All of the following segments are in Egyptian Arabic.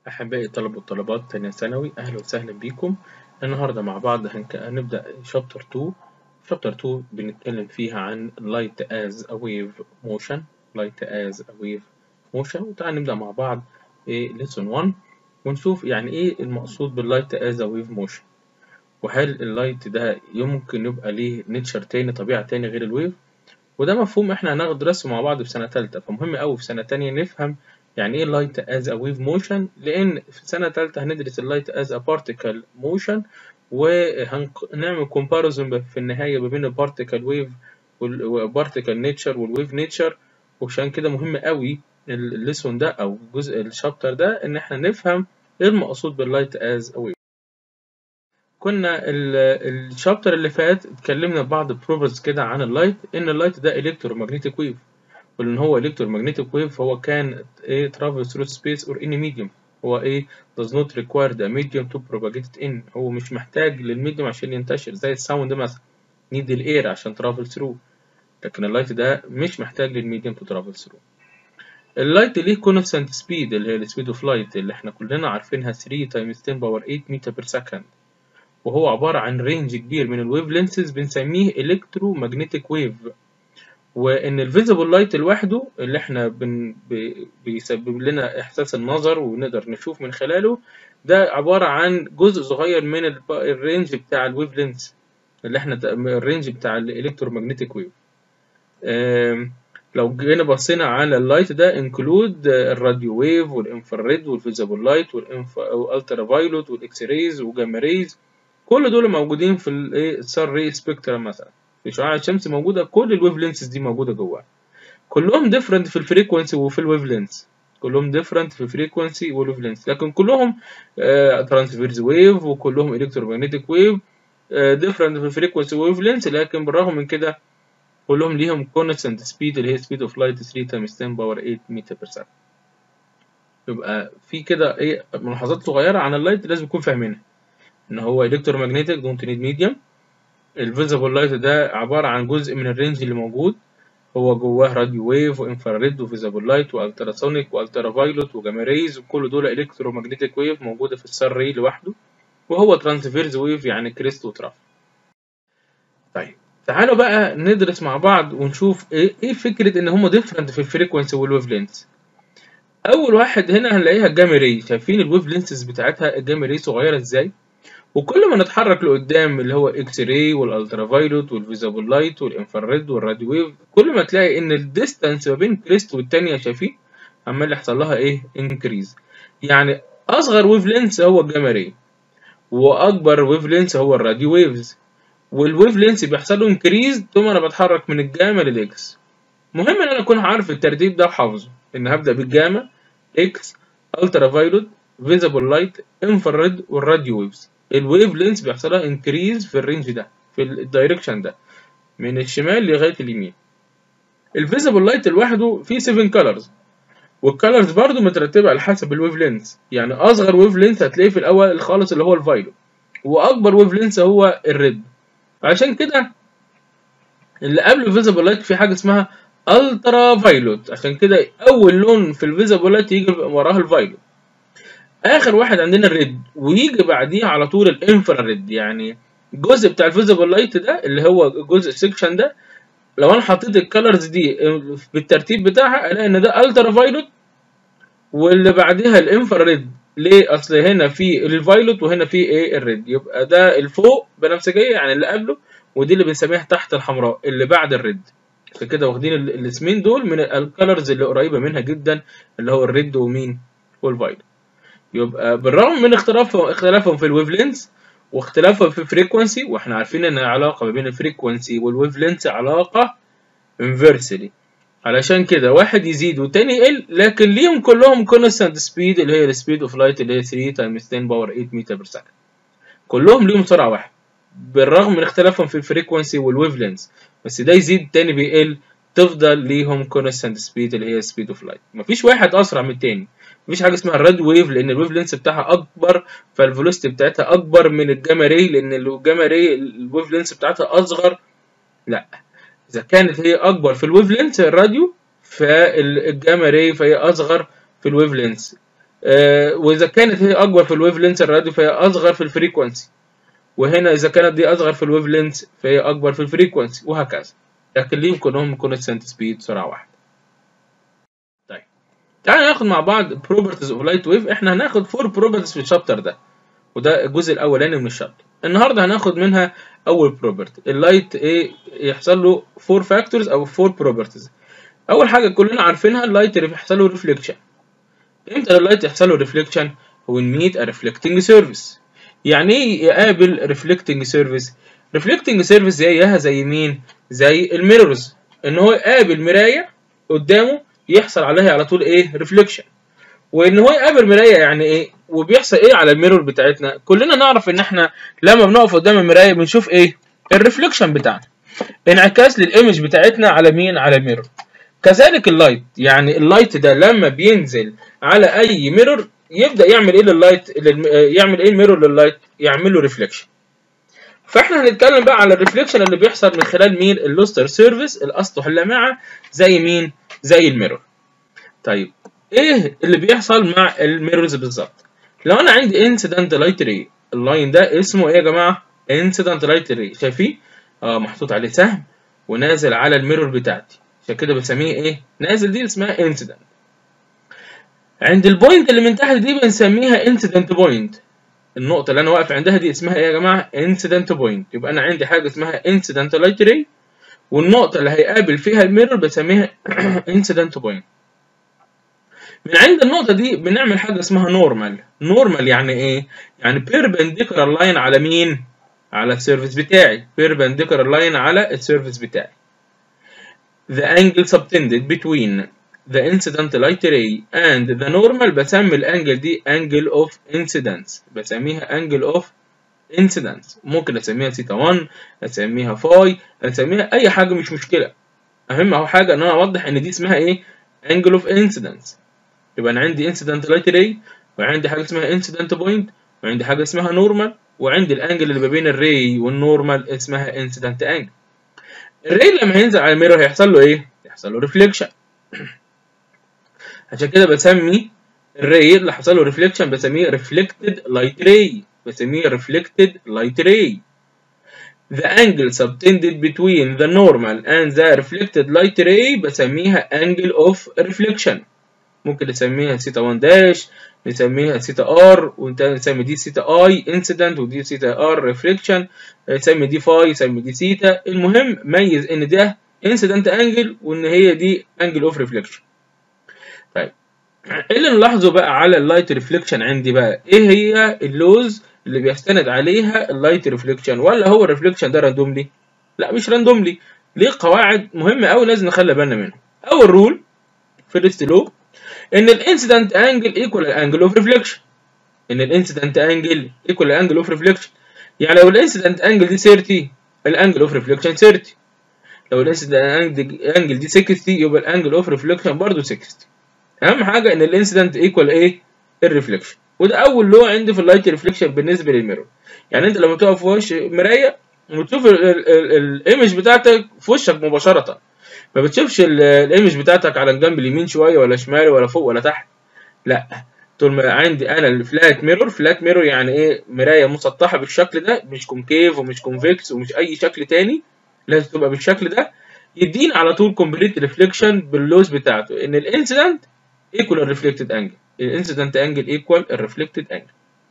أحبائي الطلبة والطالبات تانية ثانوي أهلا وسهلا بيكم النهاردة مع بعض هنك... هنبدأ شابتر 2 شابتر 2 بنتكلم فيها عن light as a wave motion light as a wave motion وتعال نبدأ مع بعض إيه lesson 1 ونشوف يعني إيه المقصود باللايت as a wave motion وهل اللايت ده يمكن يبقى ليه نيتشر تاني طبيعة تاني غير الويف وده مفهوم احنا هندرسه مع بعض في سنة تالتة فمهم أوي في سنة تانية نفهم يعني ايه light as a wave motion لأن في سنة تالتة هندرس اللايت as a particle motion وهنعمل comparison في النهاية ما بين البارتيكل ويف والبارتيكل نيتشر والويف نيتشر وعشان كده مهم أوي الليسون ده أو جزء الشابتر ده إن احنا نفهم ايه المقصود باللايت as a wave كنا الشابتر اللي فات اتكلمنا بعض بروبرز كده عن اللايت ان اللايت ده الكترومagnetic ويف وان هو electromagnetic wave هو كان ايه travel through space or any medium هو ايه does not require the medium to propagate it in هو مش محتاج للميديوم عشان ينتشر زي الساوند مثلا need الاير عشان travel through لكن اللايت ده مش محتاج للميديوم to travel through اللايت ليه constant speed اللي هي السبيد اوف لايت اللي احنا كلنا عارفينها 3 times 10 باور 8 متر بير سكند وهو عبارة عن رينج كبير من الويف لينسز بنسميه الكترومagnetic ويف وان الفيزيبل لايت لوحده اللي احنا بن بيسبب لنا احساس النظر ونقدر نشوف من خلاله ده عبارة عن جزء صغير من الرينج بتاع الويف لينس اللي احنا الرينج بتاع الالكترومagnetic ويف لو جينا بصينا على اللايت ده انكلود الراديو ويف والانفراريد والفيزيبل لايت والالترا فايلوت والاكس رايز وجاما ريز كل دول موجودين في الايه السار ري سبيكترم مثلا في شعاع الشمس موجوده كل الويف لينسز دي موجوده جواها كلهم ديفرنت في الفريكونسي وفي الويف لينس كلهم ديفرنت في الفريكونسي والويف لينس لكن كلهم ترانسفيرز ويف وكلهم الكترومagnetic ويف ديفرنت في الفريكونسي والويف لينس لكن بالرغم من كده كلهم ليهم كونستنت سبيد اللي هي سبيد اوف لايت 3 تايمز 10 باور 8 متر بير سكند يبقى في كده ايه ملاحظات صغيره عن اللايت لازم نكون فاهمينها ان هو الكترومagnetic دونت نيد ميديوم الفيزيبل لايت ده عباره عن جزء من الرينج اللي موجود هو جواه راديو ويف وانفراريد وفيزيبل لايت والتراسونيك والترا فايلوت وجاما ريز وكل دول الكترومagnetic ويف موجوده في السار ري لوحده وهو ترانسفيرز ويف يعني كريست وتراف طيب تعالوا بقى ندرس مع بعض ونشوف ايه, إيه فكره ان هما ديفرنت في الفريكونسي والويف لينس اول واحد هنا هنلاقيها الجاما ري شايفين الويف لينسز بتاعتها الجاما ري صغيره ازاي وكل ما نتحرك لقدام اللي هو اكس راي والالترا فايلوت والفيزيبل لايت والانفراريد والراديو ويف كل ما تلاقي ان الديستانس ما بين كريست والتانية شايفين عمال يحصل لها ايه انكريز يعني اصغر ويف لينس هو الجاما ري واكبر ويف لينس هو الراديو ويفز والويف لينس بيحصل له انكريز ثم انا بتحرك من الجاما للاكس مهم ان انا اكون عارف الترتيب ده وحافظه ان هبدا بالجاما اكس الترا فايلوت فيزيبل لايت انفراريد والراديو ويفز الويف لينس بيحصل لها انكريز في الرينج ده في الدايركشن ده من الشمال لغايه اليمين الفيزيبل لايت لوحده فيه 7 كلرز والكلرز برضو مترتبه على حسب الويف لينس يعني اصغر ويف لينس هتلاقيه في الاول خالص اللي هو الفايلوت واكبر ويف لينس هو الريد عشان كده اللي قبل الفيزيبل لايت في حاجه اسمها الترا فايلوت عشان كده اول لون في الفيزيبل لايت يجي وراه الفايلوت اخر واحد عندنا الريد ويجي بعديه على طول الانفراريد يعني الجزء بتاع الفيزيبل لايت ده اللي هو الجزء السكشن ده لو انا حطيت الكالرز دي بالترتيب بتاعها الاقي ان ده الترا فايلوت واللي بعديها الانفراريد ليه اصل هنا في الفايلوت وهنا في ايه الريد يبقى ده الفوق بنفسجيه يعني اللي قبله ودي اللي بنسميها تحت الحمراء اللي بعد الريد عشان كده واخدين الاسمين دول من الكالرز اللي قريبه منها جدا اللي هو الريد ومين والفايلوت يبقى بالرغم من اختلافهم اختلافهم في الويف لينس واختلافهم في الفريكونسي واحنا عارفين ان العلاقه ما بين الفريكونسي والويف لينس علاقه انفرسلي علشان كده واحد يزيد والتاني يقل لكن ليهم كلهم كونستانت سبيد اللي هي السبيد اوف لايت اللي هي 3 تايمز 10 باور 8 متر بير سكند كلهم ليهم سرعه واحده بالرغم من اختلافهم في الفريكونسي والويف لينس بس ده يزيد التاني بيقل تفضل ليهم كونستانت سبيد اللي هي سبيد اوف لايت مفيش واحد اسرع من التاني مفيش حاجه اسمها الراد ويف لان الويف لينس بتاعها اكبر فالفيلوسيتي بتاعتها اكبر من الجاما ري لان الجاما ري الويف لينس بتاعتها اصغر لا اذا كانت هي اكبر في الويف لينس الراديو فالجاما ري فهي اصغر في الويف لينس آه واذا كانت هي اكبر في الويف لينث الراديو فهي اصغر في الفريكونسي وهنا اذا كانت دي اصغر في الويف لينث فهي اكبر في الفريكونسي وهكذا لكن ليهم كلهم كونستنت سبيد سرعه واحده طيب تعالى ناخد مع بعض بروبرتيز اوف لايت ويف احنا هناخد فور بروبرتيز في الشابتر ده وده الجزء الاولاني من الشابتر النهارده هناخد منها اول بروبرتي اللايت ايه يحصل له فور فاكتورز او فور بروبرتيز اول حاجه كلنا عارفينها اللايت يحصل له ريفليكشن امتى اللايت يحصل له ريفليكشن هو نميت ا ريفلكتنج سيرفيس يعني ايه يقابل ريفلكتنج سيرفيس ريفلكتنج سيرفيس زيها زي مين زي الميرورز ان هو يقابل مرايه قدامه يحصل عليها على طول ايه ريفليكشن وان هو يقابل مرايه يعني ايه وبيحصل ايه على الميرور بتاعتنا كلنا نعرف ان احنا لما بنقف قدام المرايه بنشوف ايه الريفليكشن بتاعنا انعكاس للايمج بتاعتنا على مين على الميرور كذلك اللايت يعني اللايت ده لما بينزل على اي ميرور يبدا يعمل ايه لللايت يعمل ايه الميرور لللايت يعمل له ريفليكشن فاحنا هنتكلم بقى على الريفليكشن اللي بيحصل من خلال مين اللوستر سيرفيس الاسطح اللامعه زي مين زي الميرور طيب ايه اللي بيحصل مع الميرورز بالظبط لو انا عندي انسيدنت لايت ري اللاين ده اسمه ايه يا جماعه انسيدنت لايت ري شايفين اه محطوط عليه سهم ونازل على الميرور بتاعتي عشان كده بنسميه ايه نازل دي اسمها انسيدنت عند البوينت اللي من تحت دي بنسميها انسيدنت بوينت النقطة اللي أنا واقف عندها دي اسمها إيه يا جماعة؟ انسيدنت بوينت، يبقى أنا عندي حاجة اسمها انسيدنت لايت ري والنقطة اللي هيقابل فيها الميرور بسميها انسيدنت بوينت. من عند النقطة دي بنعمل حاجة اسمها نورمال، نورمال يعني إيه؟ يعني بيربنديكولار لاين على مين؟ على السيرفيس بتاعي، بيربنديكولار لاين على السيرفيس بتاعي. The angle subtended between the incident light ray and the normal بسمي الانجل دي angle of incidence بسميها angle of incidence ممكن اسميها سيتا 1 اسميها فاي اسميها اي حاجه مش مشكله اهم اهو حاجه ان انا اوضح ان دي اسمها ايه angle of incidence يبقى انا عندي incident light ray وعندي حاجه اسمها incident point وعندي حاجه اسمها normal وعندي الانجل اللي ما بين الري والنورمال اسمها incident angle الري لما هينزل على الميرور هيحصل له ايه هيحصل له ريفليكشن عشان كده بسمي الري اللي حصل له ريفليكشن بسميه ريفلكتد لايت راي بسميه ريفلكتد لايت راي The angle subtended between the normal and the reflected light ray بسميها angle of reflection ممكن نسميها سيتا 1 داش نسميها سيتا ار ونسمي دي سيتا اي انسيدنت ودي سيتا ار ريفليكشن نسمي دي فاي نسمي دي سيتا المهم ميز ان ده انسيدنت انجل وان هي دي انجل اوف ريفليكشن طيب ايه اللي نلاحظه بقى على اللايت ريفليكشن عندي بقى ايه هي اللوز اللي بيستند عليها اللايت ريفليكشن ولا هو الريفليكشن ده راندوملي لا مش راندوملي ليه قواعد مهمه قوي لازم نخلي بالنا منها اول رول فيرست لو ان الانسيدنت انجل ايكوال الانجل اوف ريفليكشن ان الانسيدنت انجل ايكوال الانجل اوف ريفليكشن يعني لو الانسيدنت انجل دي 30 الانجل اوف ريفليكشن 30 لو الانسيدنت انجل دي 60 يبقى الانجل اوف ريفليكشن برضه 60 اهم حاجه ان الانسيدنت ايكوال ايه الريفليكشن وده اول لو عندي في اللايت ريفليكشن بالنسبه للميرور يعني انت لما تقف في وش مرايه وتشوف الايمج بتاعتك في وشك مباشره ما بتشوفش الايمج بتاعتك على الجنب اليمين شويه ولا شمال ولا فوق ولا تحت لا طول ما عندي انا الفلات ميرور فلات ميرور يعني ايه مرايه مسطحه بالشكل ده مش كونكيف ومش كونفكس ومش اي شكل تاني لازم تبقى بالشكل ده يديني على طول كومبليت ريفليكشن باللوز بتاعته ان الانسيدنت ايكوال الريفلكتد انجل الانسيدنت انجل ايكوال الريفلكتد انجل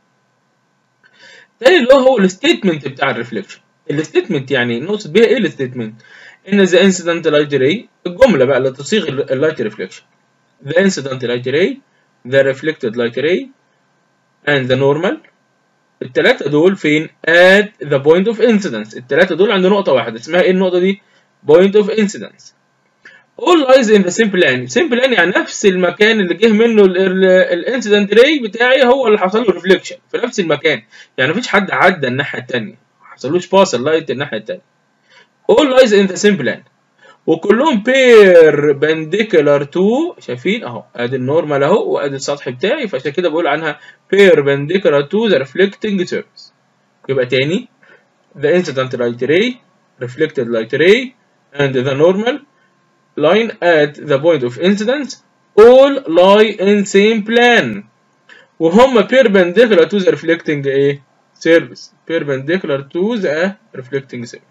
تاني اللي هو الستيتمنت بتاع الريفليكشن الستيتمنت يعني نقصد بيها ايه الستيتمنت ان the incident light ray الجمله بقى اللي تصيغ اللايت ريفليكشن the incident light ray the reflected light ray and the normal التلاتة دول فين at the point of incidence التلاتة دول عند نقطة واحدة اسمها ايه النقطة دي point of incidence all lies in the same plane same plane يعني نفس المكان اللي جه منه الانسيدنت راي بتاعي هو اللي حصل له ريفليكشن في نفس المكان يعني مفيش حد عدى الناحية التانية ما حصلوش باس اللايت الناحية التانية all lies in the same plane وكلهم perpendicular to شايفين اهو ادي النورمال اهو وادي السطح بتاعي فعشان كده بقول عنها perpendicular to the reflecting surface يبقى تاني the incident light ray reflected light ray and the normal line at the point of incidence all lie in same plane وهم perpendicular to the reflecting ايه surface perpendicular to the reflecting surface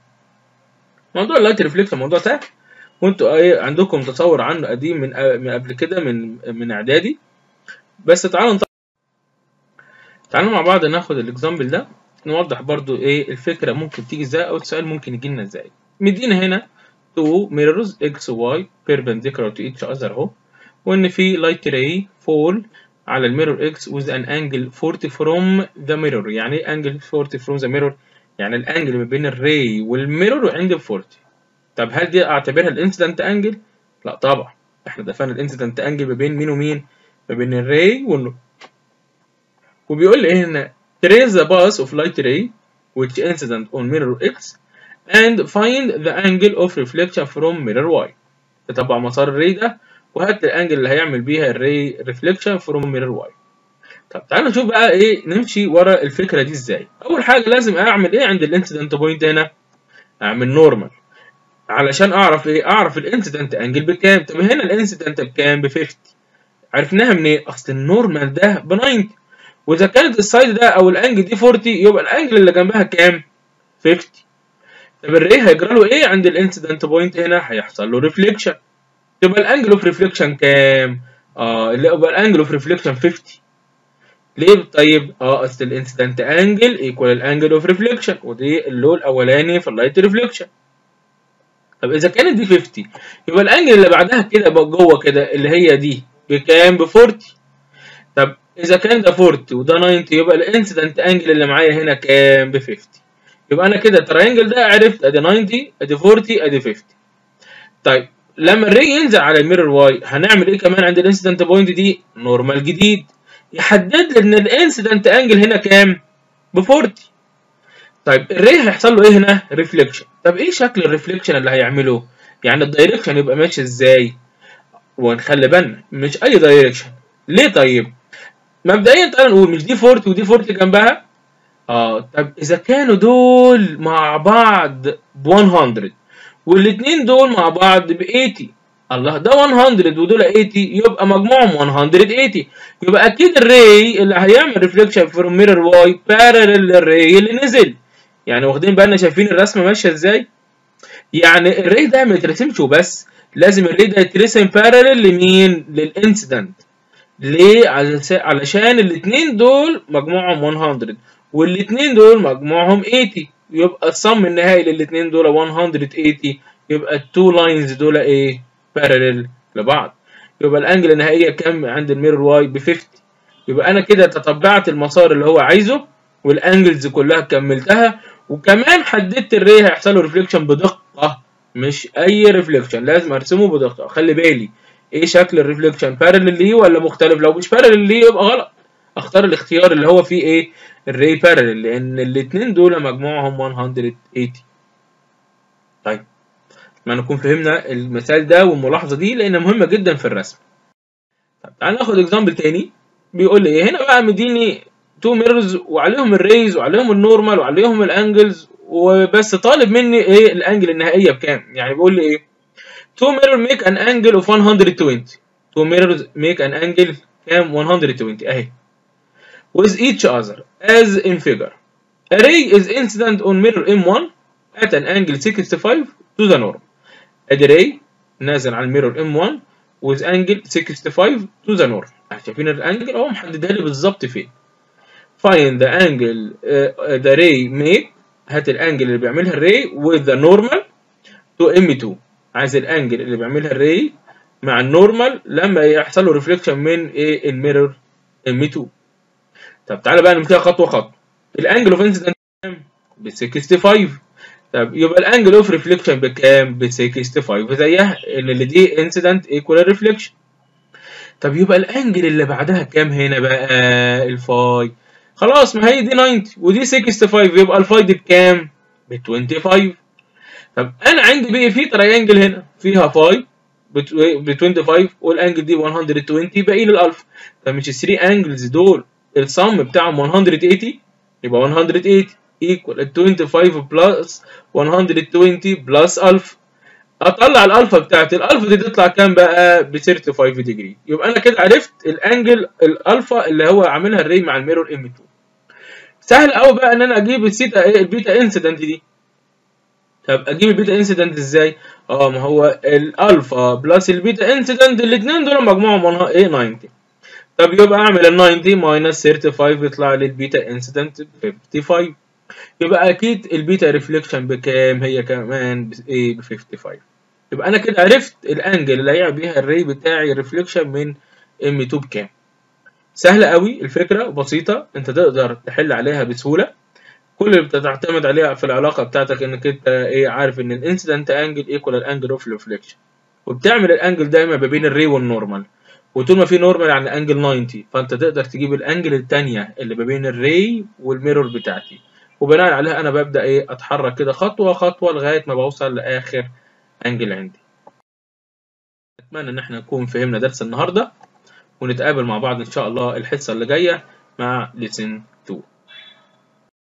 موضوع اللايت ريفليكشن موضوع سهل وانتوا ايه عندكم تصور عنه قديم من من قبل كده من من اعدادي بس تعالوا نط... تعالوا مع بعض ناخد الاكزامبل ده نوضح برضو ايه الفكره ممكن تيجي ازاي او السؤال ممكن يجي لنا ازاي مدينا هنا two mirrors x y perpendicular to each other اهو وان في light ray fall على الميرور x with an angle 40 from the mirror يعني ايه angle 40 from the mirror يعني الانجل ما بين الراي والميرور عند 40 طب هل دي اعتبرها الانسيدنت انجل لا طبعا احنا دفعنا الانسيدنت انجل ما بين مين ومين ما بين الراي والنور وبيقول لي هنا trace the path of light ray which incident on mirror x and find the angle of reflection from mirror y تتبع مسار الراي ده وهات الانجل اللي هيعمل بيها الراي ريفليكشن فروم ميرور واي طب تعالوا نشوف بقى ايه نمشي ورا الفكره دي ازاي اول حاجه لازم اعمل ايه عند الانسيدنت بوينت هنا اعمل نورمال علشان اعرف ايه اعرف الانسيدنت انجل بكام طب هنا الانسيدنت بكام ب 50 عرفناها منين إيه؟ اصل النورمال ده ب 90 واذا كانت السايد ده او الانجل دي 40 يبقى الانجل اللي جنبها كام 50 طب الري هيجرى له ايه عند الانسيدنت بوينت هنا هيحصل له ريفليكشن يبقى الانجل اوف ريفليكشن كام اه اللي يبقى الانجل اوف ريفليكشن 50 ليه طيب اه اصل الانسيدنت انجل ايكوال الانجل اوف ريفليكشن ودي اللو الاولاني في اللايت ريفليكشن طب اذا كانت دي 50 يبقى الانجل اللي بعدها كده بقى جوه كده اللي هي دي بكام ب 40 طب اذا كان ده 40 وده 90 يبقى الانسيدنت انجل اللي معايا هنا كام ب 50 يبقى انا كده التراينجل ده عرفت ادي 90 ادي 40 ادي 50 طيب لما الري ينزل على الميرور واي هنعمل ايه كمان عند الانسيدنت بوينت دي نورمال جديد يحدد لي ان الانسيدنت انجل هنا كام ب 40 طيب الري هيحصل له ايه هنا ريفليكشن طب ايه شكل الريفليكشن اللي هيعمله يعني الدايركشن يبقى ماشي ازاي ونخلي بالنا مش اي دايركشن ليه طيب مبدئيا تعالى نقول مش دي 40 ودي 40 جنبها اه طب اذا كانوا دول مع بعض ب 100 والاثنين دول مع بعض ب 80 الله ده 100 ودول 80 يبقى مجموعهم 180 يبقى اكيد الري اللي هيعمل ريفليكشن فروم ميرور واي بارلل للري اللي نزل يعني واخدين بالنا شايفين الرسمه ماشيه ازاي يعني الري ده ما يترسمش وبس لازم الري ده يترسم بارلل لمين للانسيدنت ليه علشان الاثنين دول مجموعهم 100 والاثنين دول مجموعهم 80 يبقى الصم النهائي للاثنين دول 180 يبقى التو لاينز دول ايه بارلل لبعض يبقى الانجل النهائيه كام عند الميرور واي ب 50 يبقى انا كده تتبعت المسار اللي هو عايزه والانجلز كلها كملتها وكمان حددت الري هيحصل له ريفليكشن بدقه مش اي ريفليكشن لازم ارسمه بدقه خلي بالي ايه شكل الريفليكشن بارلل ليه ولا مختلف لو مش بارلل ليه يبقى غلط اختار الاختيار اللي هو فيه ايه الري بارلل لان الاثنين دول مجموعهم 180 طيب ما نكون فهمنا المثال ده والملاحظه دي لان مهمه جدا في الرسم طب تعال ناخد اكزامبل تاني بيقول لي هنا بقى مديني تو ميررز وعليهم الريز وعليهم النورمال وعليهم الانجلز وبس طالب مني ايه الانجل النهائيه بكام يعني بيقول لي ايه تو ميرور ميك ان انجل اوف 120 تو ميررز ميك ان انجل كام 120 اهي with each other as in figure a ray is incident on mirror M1 at an angle 65 to the norm ادي ray نازل على الميرور M1 with angle 65 to the norm شايفين الانجل اهو محددها لي بالظبط فين find the angle uh, the ray make هات الانجل اللي بيعملها الري with the normal to M2 عايز الانجل اللي بيعملها الري مع النورمال لما يحصل له ريفليكشن من ايه الميرور M2 طب تعالى بقى نمشيها خطوه خطوه الانجل اوف انسيدنت كام ب 65 طب يبقى الانجل اوف ريفليكشن بكام ب 65 زيها ان اللي دي انسيدنت ايكوال ريفليكشن طب يبقى الانجل اللي بعدها كام هنا بقى الفاي خلاص ما هي دي 90 ودي 65 يبقى الفاي دي بكام ب 25 طب انا عندي بقى في تريانجل هنا فيها فاي ب 25 والانجل دي 120 باقي لي الالفا طب مش ال 3 انجلز دول الصم بتاعهم 180 يبقى 180 equal 25 بلس 120 بلس الفا اطلع الالفا بتاعتي الالفا دي تطلع كام بقى ب 35 ديجري يبقى انا كده عرفت الانجل الالفا اللي هو عاملها الري مع الميرور ام 2 سهل قوي بقى ان انا اجيب السيتا ايه البيتا انسيدنت دي طب اجيب البيتا انسيدنت ازاي اه ما هو الالفا بلس البيتا انسيدنت الاثنين دول مجموعهم ايه 90 طب يبقى اعمل ال 90 ماينس 35 يطلع لي البيتا انسيدنت 55 يبقى اكيد البيتا ريفليكشن بكام هي كمان ايه ب 55 يبقى انا كده عرفت الانجل اللي هيعمل بيها الري بتاعي ريفليكشن من ام 2 بكام سهله قوي الفكره بسيطه انت تقدر تحل عليها بسهوله كل اللي بتعتمد عليها في العلاقه بتاعتك انك انت ايه عارف ان الانسيدنت انجل ايكوال الانجل اوف ريفليكشن وبتعمل الانجل دايما ما بين الري والنورمال وطول ما في نورمال عن انجل 90 فانت تقدر تجيب الانجل الثانيه اللي ما بين الري والميرور بتاعتي وبناء عليها انا ببدا ايه اتحرك كده خطوه خطوه لغايه ما بوصل لاخر انجل عندي اتمنى ان احنا نكون فهمنا درس النهارده ونتقابل مع بعض ان شاء الله الحصه اللي جايه مع lesson 2